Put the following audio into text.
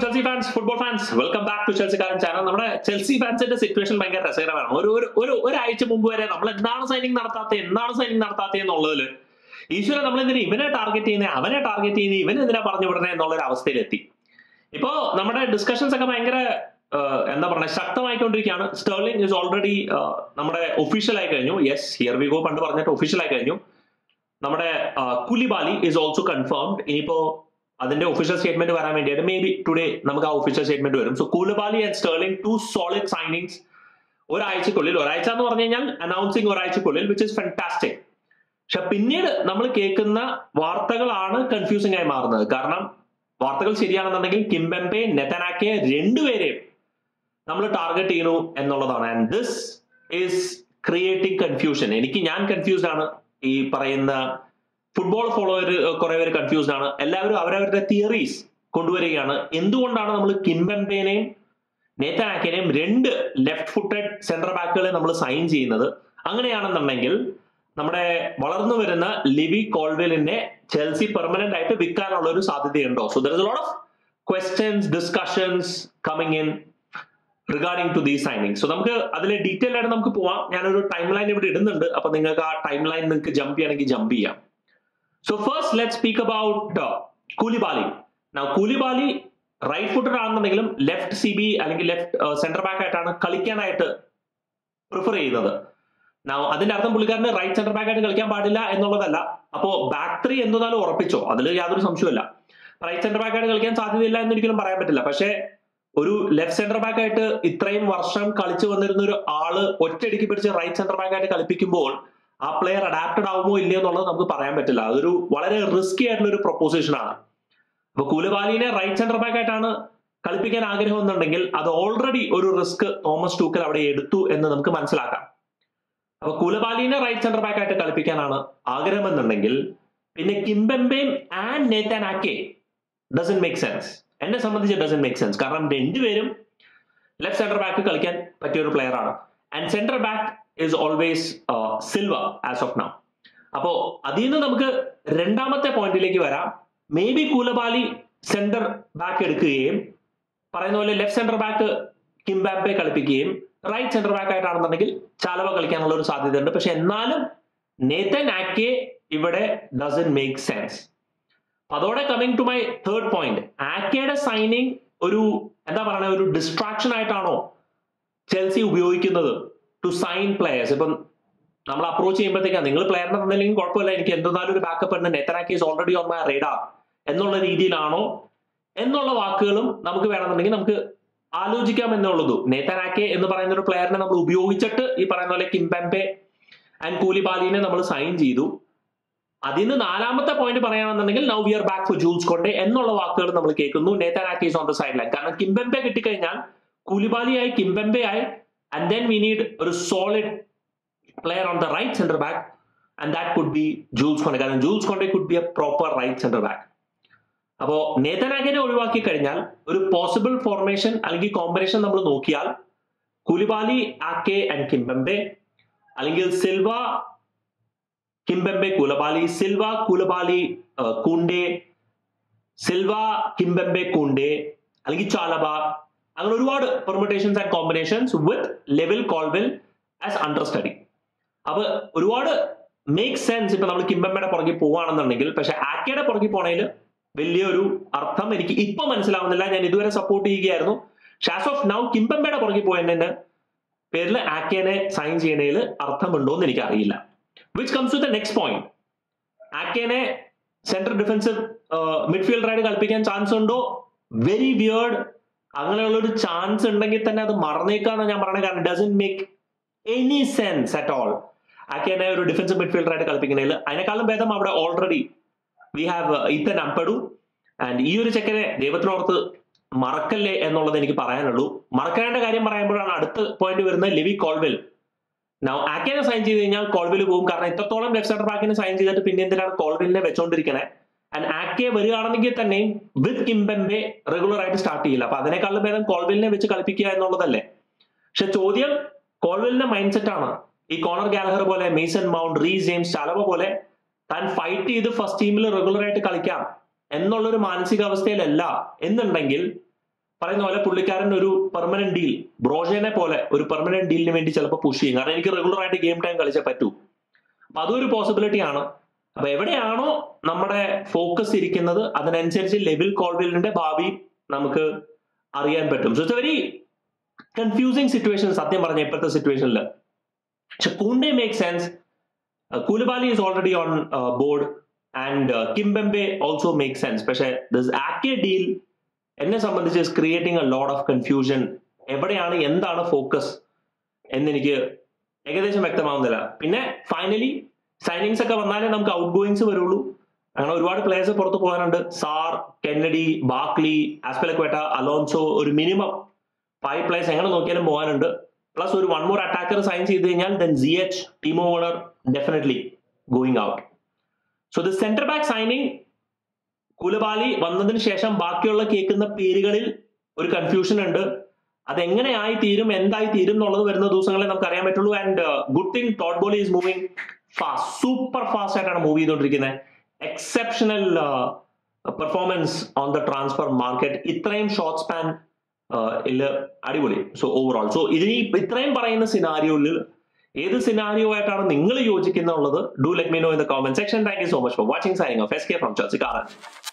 Chelsea fans football fans welcome back to ചെൽസിക്കാരൻ channel നമ്മുടെ Chelsea ഫാൻസിന്റെ സിറ്റുവേഷൻ ഭയങ്കര രസകരമാണ് ഒരു ഒരു ഒരു ഒരാഴ്ച മുമ്പ് വരെ നമ്മൾ എന്താണ് സൈനിങ് നടത്താത്തത് എന്താണ് സൈനിങ് നടത്താത്തത് എന്നുള്ളതിൽ ഈശ്വരൻ നമ്മൾ എന്തിനാ ഇവനെ ടാർഗറ്റ് ചെയ്യുന്നത് അവനെ ടാർഗറ്റ് ചെയ്യുന്നത് ഇവൻ എന്തിനാ പറഞ്ഞു വിടണേ എന്നുള്ള ഒരു അവസ്ഥയിലെത്തി ഇപ്പോ നമ്മുടെ ഡിസ്കഷൻസ് ഒക്കെ ഭയങ്കര ആഹ്, എന്താ പറയുക ശക്തമായിക്കൊണ്ടിരിക്കുകയാണ് സ്റ്റേർലിംഗ് ഇസ് ഓൾറെഡി നമ്മുടെ ഒഫീഷ്യൽ ആയി കഴിഞ്ഞു യെസ് ഹിയർ വി ഗോ പണ്ട് പറഞ്ഞിട്ട് ഒഫീഷ്യൽ ആയി കഴിഞ്ഞു നമ്മുടെ കുലിബാലി ഇസ് ഓൾസോ കൺഫേംഡ് ഇനിയിപ്പോ അതിന്റെ ഒഫീഷ്യൽ സ്റ്റേറ്റ്മെന്റ് വരാൻ വേണ്ടിയിട്ട് മേ ബി ടുഡേ നമുക്ക് ആ ഒഫീഷ്യൽ സ്റ്റേറ്റ്മെന്റ് വരും so Koulibaly and Sterling two solid signings ഒരാഴ്ചക്കുള്ളിൽ ഒരാഴ്ച എന്ന് പറഞ്ഞു കഴിഞ്ഞാൽ അനൗൺസിങ് ഒരാഴ്ചക്കുള്ളിൽ വിച്ച് ഇസ് ഫാന്റാസ്റ്റിക് പക്ഷെ പിന്നീട് നമ്മൾ കേൾക്കുന്ന വാർത്തകളാണ് കൺഫ്യൂസിംഗ് ആയി മാറുന്നത് കാരണം വാർത്തകൾ ശരിയാണെന്നുണ്ടെങ്കിൽ കിംബെമ്പെ നെതനാക്കെ രണ്ടുപേരെയും നമ്മൾ ടാർഗറ്റ് ചെയ്യുന്നു എന്നുള്ളതാണ് and this is creating confusion എനിക്ക് ഞാൻ കൺഫ്യൂസ്ഡ് ആണ് ഈ പറയുന്ന ഫുട്ബോൾ ഫോളോവർ കുറെ പേര് കൺഫ്യൂസ്ഡ് ആണ് എല്ലാവരും അവരവരുടെ തിയറീസ് കൊണ്ടുവരികയാണ് എന്തുകൊണ്ടാണ് നമ്മൾ കിംബെമ്പേനെയും നേത്തനാക്കിനെയും രണ്ട് ലെഫ്റ്റ് ഫുട്ടഡ് സെന്റർ ബാക്കുകളെ നമ്മൾ സൈൻ ചെയ്യുന്നത് അങ്ങനെയാണെന്നുണ്ടെങ്കിൽ നമ്മുടെ വളർന്നു വരുന്ന ലിവി കോൾവെലിനെ ചെൽസി പെർമനന്റ് ആയിട്ട് വിൽക്കാനുള്ള ഒരു സാധ്യതയുണ്ടോ so there is lot of questions discussions coming in regarding to the signing so നമുക്ക് അതിലെ ഡീറ്റെയിൽ ആയിട്ട് നമുക്ക് പോവാം ഞാനൊരു ടൈം ലൈൻ ഇവിടെ ഇടുന്നുണ്ട് അപ്പൊ നിങ്ങൾക്ക് ആ ടൈം ലൈൻ നിങ്ങൾക്ക് ജമ്പ് ചെയ്യണമെങ്കിൽ ജമ്പ് ചെയ്യാം so first let speak about Koulibaly Now Koulibaly right footer ആണെന്നുണ്ടെങ്കിലും ലെഫ്റ്റ് സി ബി അല്ലെങ്കിൽ ലെഫ്റ്റ് സെന്റർ ബാക്ക് ആയിട്ടാണ് കളിക്കാനായിട്ട് പ്രിഫർ ചെയ്യുന്നത് Now അതിന്റെ അർത്ഥം പുള്ളിക്കാരന് റൈറ്റ് സെന്റർ ബാക്ക് ആയിട്ട് കളിക്കാൻ പാടില്ല എന്നുള്ളതല്ല അപ്പോ ബാക്ക് ത്രീ എന്തായാലും ഉറപ്പിച്ചോ അതിൽ യാതൊരു സംശയമില്ല റൈറ്റ് സെന്റർ ബാക്ക് ആയിട്ട് കളിക്കാൻ സാധ്യതയില്ല എന്ന് ഒരിക്കലും പറയാൻ പറ്റില്ല പക്ഷേ ഒരു ലെഫ്റ്റ് സെന്റർ ബാക്ക് ആയിട്ട് ഇത്രയും വർഷം കളിച്ചു വന്നിരുന്ന ഒരു ആള് ഒറ്റയടിക്ക് പിടിച്ച് റൈറ്റ് സെന്റർ ബാക്ക് ആയിട്ട് കളിപ്പിക്കുമ്പോൾ ആ പ്ലെയർ അഡാപ്റ്റഡ് ആവുമോ ഇല്ലയോ എന്നുള്ളത് നമുക്ക് പറയാൻ പറ്റില്ല അതൊരു വളരെ റിസ്കി ആയിട്ടുള്ള ഒരു പ്രൊപ്പോസിഷൻ ആണ് അപ്പൊ കൂലബാലിനെ റൈറ്റ് സെന്റർ ബാക്ക് ആയിട്ടാണ് കളിപ്പിക്കാൻ ആഗ്രഹം എന്നുണ്ടെങ്കിൽ അത് ഓൾറെഡി ഒരു റിസ്ക് തോമസ് ടൂക്കൽ അവിടെ എടുത്തു എന്ന് നമുക്ക് മനസ്സിലാക്കാം അപ്പൊ കൂലബാലിനെ റൈറ്റ് സെന്റർ ബാക്ക് ആയിട്ട് കളിപ്പിക്കാനാണ് ആഗ്രഹം എന്നുണ്ടെങ്കിൽ പിന്നെ കിംബെമ്പയും ആൻഡ് നേത്താൻ ആക്കെ ഡസൻ മേക്ക് സെൻസ് എന്നെ സംബന്ധിച്ച് ഡസൻ മേക്ക് സെൻസ് കാരണം രണ്ടുപേരും ലെഫ്റ്റ് സെന്റർ ബാക്ക് കളിക്കാൻ പറ്റിയ ഒരു പ്ലെയർ ആണ് and centre back is always Silva as of now അപ്പോ അതിൽ നിന്ന് നമുക്ക് രണ്ടാമത്തെ പോയിന്റിലേക്ക് വരാം maybe Koulibaly centre back എടുക്കുകയും പറയുന്ന പോലെ ലെഫ്റ്റ് സെന്റർ ബാക്ക് കിംബാംബെ കളിപ്പിക്കുകയും റൈറ്റ് സെന്റർ ബാക്ക് ആയിട്ടാണെന്നുണ്ടെങ്കിൽ ചാലവ കളിക്കാനുള്ള ഒരു സാധ്യതയുണ്ട് പക്ഷെ എന്നാലും നേത്തൻ ആക്കെ ഇവിടെ ഡസൻ മേക്ക് സെൻസ് അതോടെ coming to my third point ആക്കയുടെ സൈനിങ് ഒരു എന്താ പറയുക ഒരു ഡിസ്ട്രാക്ഷൻ ആയിട്ടാണോ ചെൽസി ഉപയോഗിക്കുന്നത് ടു സൈൻ പ്ലെയേഴ്സ് ഇപ്പം നമ്മൾ അപ്രോച്ച് ചെയ്യുമ്പോഴത്തേക്കാണ് നിങ്ങൾ പ്ലെയറിനെ തന്നില്ലെങ്കിൽ കുഴപ്പമില്ല എനിക്ക് എന്തെന്നാലും ഒരു ബാക്കപ്പ് ഉണ്ട് Nathan Ake is already on my radar എന്നുള്ള രീതിയിലാണോ എന്നുള്ള വാക്കുകളും നമുക്ക് വേണമെന്നുണ്ടെങ്കിൽ നമുക്ക് ആലോചിക്കാം എന്നുള്ളൂ നേത്തനാക്കെ എന്ന് പറയുന്ന ഒരു പ്ലെയറിനെ നമ്മൾ ഉപയോഗിച്ചിട്ട് ഈ പറയുന്ന പോലെ കിംബെമ്പെ ആൻഡ് കൂലിബാലിനെ നമ്മൾ സൈൻ ചെയ്തു അതിന് നാലാമത്തെ പോയിന്റ് പറയുകയാണെന്നുണ്ടെങ്കിൽ now we are back for Jules Kounde എന്നുള്ള വാക്കുകൾ നമ്മൾ കേൾക്കുന്നു Nathan Ake is on the sideline കാരണം കിംബെമ്പെ കിട്ടിക്കഴിഞ്ഞാൽ കൂലിബാലിയായി കിംബെമ്പെ ആയി ആൻഡ് ദെൻ വി നീഡ് ഒരു solid player on the right centre back and that could be Jules Kounde കാരണം Jules Kounde could be a proper right centre back അപ്പോ നേതനാഗിനെ ഒഴിവാക്കി കഴിഞ്ഞാൽ ഒരു പോസിബിൾ ഫോർമേഷൻ അല്ലെങ്കിൽ കോമ്പിനേഷൻ നമ്മൾ നോക്കിയാൽ കുലിബാലി ആക്കെ ആൻഡ് കിംബെമ്പെ അല്ലെങ്കിൽ Silva Kimpembe Koulibaly Silva Koulibaly Kounde Silva Kimpembe Kounde അല്ലെങ്കിൽ ചാലബ അങ്ങനെ ഒരുപാട് permutations and combinations with Levi Colwill as understudy അപ്പൊ ഒരുപാട് മേക്ക് സെൻസ് ഇപ്പൊ നമ്മൾ കിംബെമ്പയുടെ പുറകെ പോവുകയാണെന്നുണ്ടെങ്കിൽ പക്ഷെ ആക്കയുടെ പുറകെ പോണേല് വലിയൊരു അർത്ഥം എനിക്ക് ഇപ്പൊ മനസ്സിലാവുന്നില്ല ഞാൻ ഇതുവരെ സപ്പോർട്ട് ചെയ്യുകയായിരുന്നു ഷാസ് ഓഫ് നൗ കിംബെമ്പയുടെ പുറകെ പോയതിന്റെ പേരിൽ ആക്കേനെ സൈൻ ചെയ്യണേൽ അർത്ഥമുണ്ടോ എന്ന് എനിക്ക് അറിയില്ല which comes to the next point ആക്കേനെ സെൻട്രൽ ഡിഫൻസീവ് മിഡ്ഫീൽഡറായിട്ട് കളിപ്പിക്കാൻ ചാൻസ് ഉണ്ടോ വെരി വിയേർഡ് അങ്ങനെയുള്ള ഒരു ചാൻസ് ഉണ്ടെങ്കിൽ തന്നെ അത് മറന്നേക്കാന്ന് ഞാൻ പറയുന്നത് കാരണം doesn't make any sense at all ആക്കേനെ ഒരു ഡിഫൻസീവ് മിഡ്ഫീൽഡറായിട്ട് കളിപ്പിക്കുന്നതിൽ അതിനേക്കാളും ഭേദം അവിടെ already we have Ethan Ampadu and ഈ ഒരു ചെക്കനെ ദൈവത്തിനോർത്ത് മറക്കല്ലേ എന്നുള്ളത് എനിക്ക് പറയാനുള്ളൂ മറക്കേണ്ട കാര്യം പറയുമ്പോഴാണ് അടുത്ത പോയിന്റ് വരുന്നത് ലിവി കോൾവെൽ നൗ ആക്കേനെ സൈൻ ചെയ്ത് കഴിഞ്ഞാൽ കോൾവെൽ പോകും കാരണം ഇത്രത്തോളം ലെഫ്റ്റ് സെന്റർ ബാക്കിനെ സൈൻ ചെയ്തിട്ട് പിന്നെ എന്തിനാണ് കോൾവെലിനെ വെച്ചോണ്ടിരിക്കണേ ആൻഡ് ആക്കെ വരികയാണെങ്കിൽ തന്നെയും വിത്ത് കിംബെമ്പെ റെഗുലർ ആയിട്ട് സ്റ്റാർട്ട് ചെയ്യില്ല അപ്പൊ അതിനേക്കാളും ഭേദം കോൾവെലിനെ വെച്ച് കളിപ്പിക്കുക എന്നുള്ളതല്ലേ പക്ഷെ ചോദ്യം കോൾവെലിന്റെ മൈൻഡ് സെറ്റ് ആണ് ഈ കോണർ ഗാലഹർ പോലെ Mason Mount Reece James Chalobah പോലെ താൻ ഫൈറ്റ് ചെയ്ത് ഫസ്റ്റ് ടീമിൽ റെഗുലർ ആയിട്ട് കളിക്കാം എന്നുള്ളൊരു മാനസികാവസ്ഥയിലല്ല എന്നുണ്ടെങ്കിൽ പറയുന്ന പോലെ പുള്ളിക്കാരൻ ഒരു പെർമനന്റ് ഡീൽ ബ്രോഷനെ പോലെ ഒരു പെർമനന്റ് ഡീലിന് വേണ്ടി ചിലപ്പോൾ പുഷ് ചെയ്യും കാരണം എനിക്ക് റെഗുലർ ആയിട്ട് ഗെയിം ടൈം കളിച്ചേ പറ്റൂ അപ്പൊ അതൊരു പോസിബിലിറ്റി ആണ് അപ്പൊ എവിടെയാണോ നമ്മുടെ ഫോക്കസ് ഇരിക്കുന്നത് അതിനനുസരിച്ച് ലെവിൽ കോൾവിലിന്റെ ഭാവി നമുക്ക് അറിയാൻ പറ്റും so it's very confusing situation സത്യം പറഞ്ഞ ഇപ്പോഴത്തെ സിറ്റുവേഷനിൽ പക്ഷെ Kounde make sense Koulibaly is already on board and Kimpembe also make sense പക്ഷെ ദിസ് ആക്യെ ഡീൽ എന്നെ സംബന്ധിച്ച് creating a load of confusion എവിടെയാണ് എന്താണ് ഫോക്കസ് എന്നെനിക്ക് ഏകദേശം വ്യക്തമാവുന്നില്ല പിന്നെ ഫൈനലി സൈനിങ്സ് ഒക്കെ വന്നാലേ നമുക്ക് ഔട്ട് ഗോയിങ്സ് വരുള്ളൂ അങ്ങനെ ഒരുപാട് പ്ലേയേഴ്സ് പുറത്ത് പോകാനുണ്ട് sir Kennedy Barkley Azpilicueta Alonso ഒരു മിനിമം ഫൈവ് പ്ലേയേഴ്സ് എങ്ങനെ നോക്കിയാലും പോകാനുണ്ട് പ്ലസ് ഒരു വൺ മോർ അറ്റാക്കർ സൈൻ ചെയ്ത് കഴിഞ്ഞാൽ then C H Timo Werner definitely going out so the centre back signing Koulibaly വന്നതിന് ശേഷം ബാക്കിയുള്ള കേൾക്കുന്ന പേരുകളിൽ ഒരു കൺഫ്യൂഷൻ ഉണ്ട് അതെങ്ങനെയായി തീരും എന്തായി തീരും എന്നുള്ളത് വരുന്ന ദിവസങ്ങളെ നമുക്ക് അറിയാൻ പറ്റുള്ളൂ and good thing Todd Boehly is moving fast super fast ആയിട്ടാണ് മൂവ് ചെയ്തുകൊണ്ടിരിക്കുന്നത് exceptional performance on the transfer market ഇത്രയും ഷോർട്ട് സ്പാൻ ഇല്ല അടിപൊളി സോ ഓവറോൾ സോ ഇതിന് ഇത്രയും പറയുന്ന സിനാരിയോയിൽ ഏത് സിനാരിയോ ആയിട്ടാണ് നിങ്ങൾ യോജിക്കുന്നുള്ളത് do let me know in the comment section thank you so much for watching signing off S K from ചർച്ചിക്കാരൻ